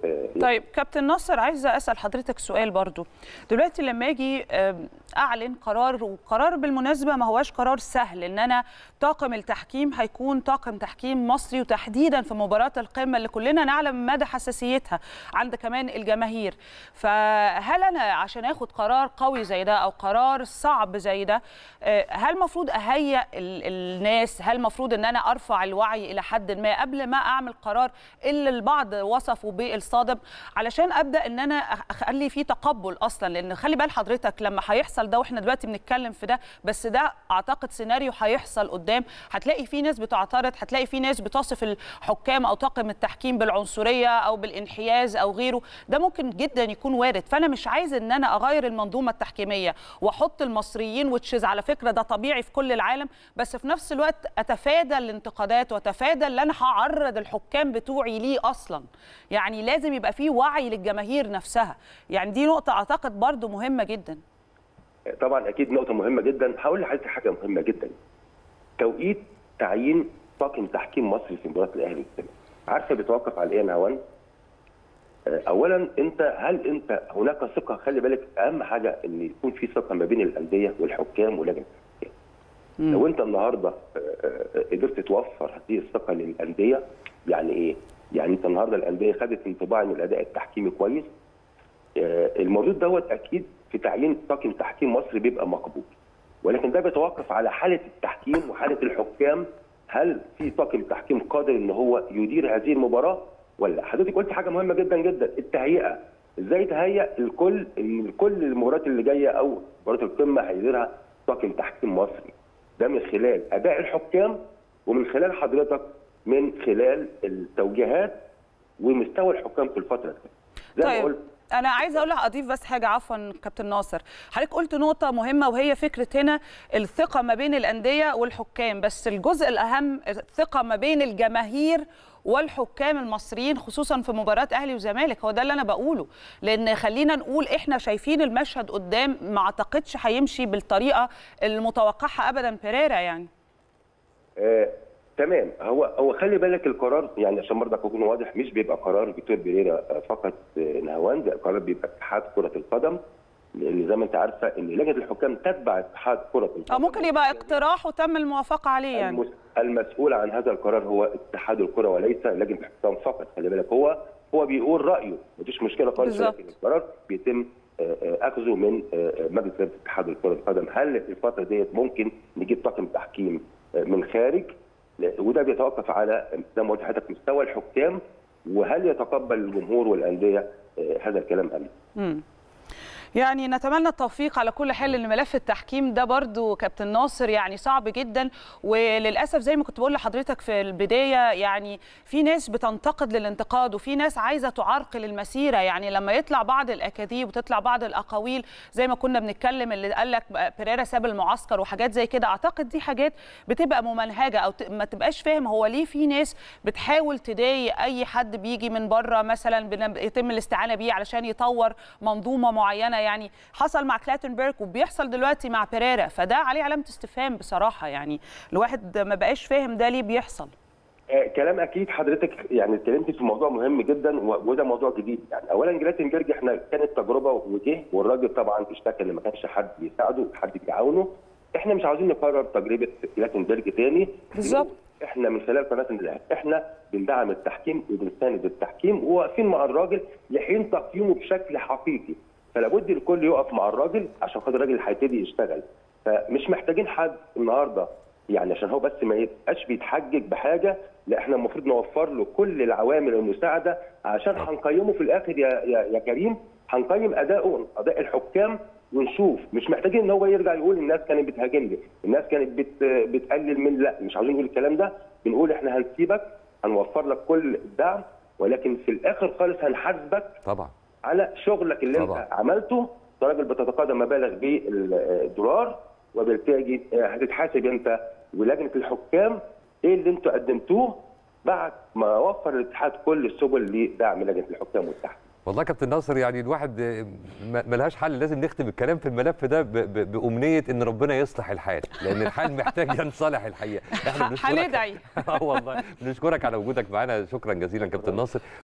آه، طيب كابتن ناصر عايزه اسال حضرتك سؤال برضو دلوقتي لما اجي آم، اعلن قرار وقرار بالمناسبه ما هواش قرار سهل ان انا طاقم التحكيم هيكون طاقم تحكيم مصري وتحديدا في مباراه القمه اللي كلنا نعلم مدى حساسيتها عند كمان الجماهير فهل انا عشان اخد قرار قوي زي ده او قرار صعب زي ده آه، هل المفروض اهيئ ال- الناس هل المفروض ان انا ارفع الوعي الى حد ما قبل ما اعمل قرار اللي البعض وصفه بالصادم علشان ابدا ان انا أخ- اخلي فيه تقبل اصلا لان خلي بال حضرتك لما هيحصل ده واحنا دلوقتي بنتكلم في ده بس ده اعتقد سيناريو هيحصل قدام هتلاقي في ناس بتعترض هتلاقي في ناس بتصف الحكام او طاقم التحكيم بالعنصريه او بالانحياز او غيره ده ممكن جدا يكون وارد فانا مش عايز ان انا اغير المنظومه التحكيميه واحط المصريين وتشيز على فكره ده طبيعي في كل العالم بس في نفس الوقت اتفادى الانتقادات واتفادى اللي انا هعرض الحكام بتوعي ليه اصلا يعني لازم يبقى في وعي للجماهير نفسها يعني دي نقطه اعتقد برضو مهمه جدا طبعا اكيد نقطه مهمه جدا هقول لحضرتك حاجه مهمه جدا توقيت تعيين طاقم تحكيم مصري في مباراه الاهلي والزمالك عارفه بيتوقف على ايه يا نهوان؟ آه، اولا انت هل انت هناك ثقه خلي بالك اهم حاجه ان يكون في ثقه ما بين الانديه والحكام ولجنه التحكيم. لو انت النهارده آه، آه، قدرت توفر هذه الثقه للانديه يعني ايه؟ يعني انت النهارده الانديه خدت انطباع ان الاداء التحكيمي كويس آه، الموجود دوت اكيد في تعيين طاقم تحكيم مصري بيبقى مقبول ولكن ده بيتوقف على حاله التحكيم وحاله الحكام هل في طاقم تحكيم قادر ان هو يدير هذه المباراه ولا حضرتك قلت حاجه مهمه جدا جدا التهيئه ازاي تهيئ الكل ان كل المباريات اللي جايه او مباراه القمه هيديرها طاقم تحكيم مصري ده من خلال اداء الحكام ومن خلال حضرتك من خلال التوجيهات ومستوى الحكام في الفتره دي زي ما طيب قلت انا عايزه اقول لك اضيف بس حاجه عفوا كابتن ناصر حضرتك قلت نقطه مهمه وهي فكره هنا الثقه ما بين الانديه والحكام بس الجزء الاهم الثقه ما بين الجماهير والحكام المصريين خصوصا في مباراه اهلي وزمالك هو ده اللي انا بقوله لان خلينا نقول احنا شايفين المشهد قدام ما اعتقدش هيمشي بالطريقه المتوقعها ابدا بيريرا يعني آه، تمام هو هو خلي بالك القرار يعني عشان برضك اكون واضح مش بيبقى قرار فيتور بيريرا آه، فقط آه، نهوان ده قرار بيبقى اتحاد كره القدم لان زي ما انت عارفه ان لجنه الحكام تتبع اتحاد كره القدم او ممكن يبقى اقتراح وتم الموافقه عليه يعني المس- المسؤول عن هذا القرار هو اتحاد الكره وليس لجنه الحكام فقط خلي بالك هو هو بيقول رايه مفيش مشكله خالص بالظبط. لكن القرار بيتم آه، آه، اخذه من آه، آه، مجلس اداره اتحاد الكره القدم هل في الفتره ديت ممكن نجيب طاقم تحكيم آه، من خارج لا، وده بيتوقف على زي ما قلت لحضرتك مستوى الحكام وهل يتقبل الجمهور والانديه آه، هذا الكلام ام لا مم. يعني نتمنى التوفيق على كل حال ان ملف التحكيم ده برضو كابتن ناصر يعني صعب جدا وللاسف زي ما كنت بقول لحضرتك في البدايه يعني في ناس بتنتقد للانتقاد وفي ناس عايزه تعرقل المسيره يعني لما يطلع بعض الاكاذيب وتطلع بعض الاقاويل زي ما كنا بنتكلم اللي قال لك بيريرا ساب المعسكر وحاجات زي كده اعتقد دي حاجات بتبقى ممنهجه او ت- ما تبقاش فاهم هو ليه في ناس بتحاول تضايق اي حد بيجي من بره مثلا بن- يتم الاستعانه بيه علشان يطور منظومه معينه يعني حصل مع كلاتنبرج وبيحصل دلوقتي مع بيريرا فده عليه علامه استفهام بصراحه يعني الواحد ما بقاش فاهم ده ليه بيحصل آه، كلام اكيد حضرتك يعني اتكلمت في موضوع مهم جدا و- وده موضوع جديد يعني اولا جلاتنبرج احنا كانت تجربه وجه والراجل طبعا اشتكى ان ما كانش حد بيساعده حد بيعاونه احنا مش عاوزين نكرر تجربه جلاتنبرج تاني بالظبط. احنا من خلال قناه الذهب احنا بندعم التحكيم وبنساند التحكيم وواقفين مع الراجل لحين تقييمه بشكل حقيقي فلا بد الكل يقف مع الراجل عشان خاطر الراجل هيبتدي يشتغل فمش محتاجين حد النهارده يعني عشان هو بس ما يبقاش بيتحجج بحاجه لا احنا المفروض نوفر له كل العوامل المساعده عشان هنقيمه في الاخر يا يا, يا كريم هنقيم اداؤه اداء الحكام ونشوف مش محتاجين ان هو يرجع يقول الناس كانت بتهاجمني الناس كانت بت بتقلل من لا مش عاوزين نقول الكلام ده بنقول احنا هنسيبك هنوفر لك كل الدعم ولكن في الاخر خالص هنحاسبك طبعا على شغلك اللي طبعا. انت عملته انت راجل بتتقاضى مبالغ بالدولار وبالتالي هتتحاسب انت ولجنه الحكام ايه اللي انتوا قدمتوه بعد ما وفر الاتحاد كل السبل لدعم لجنه الحكام والتحكيم والله يا كابتن ناصر يعني الواحد آه، ما- ملهاش حل لازم نختم الكلام في الملف ده ب- ب- بامنيه ان ربنا يصلح الحال لان الحال محتاج ينصلح الحقيقه احنا بنشكرك هندعي اه والله بنشكرك على وجودك معانا شكرا جزيلا كابتن ناصر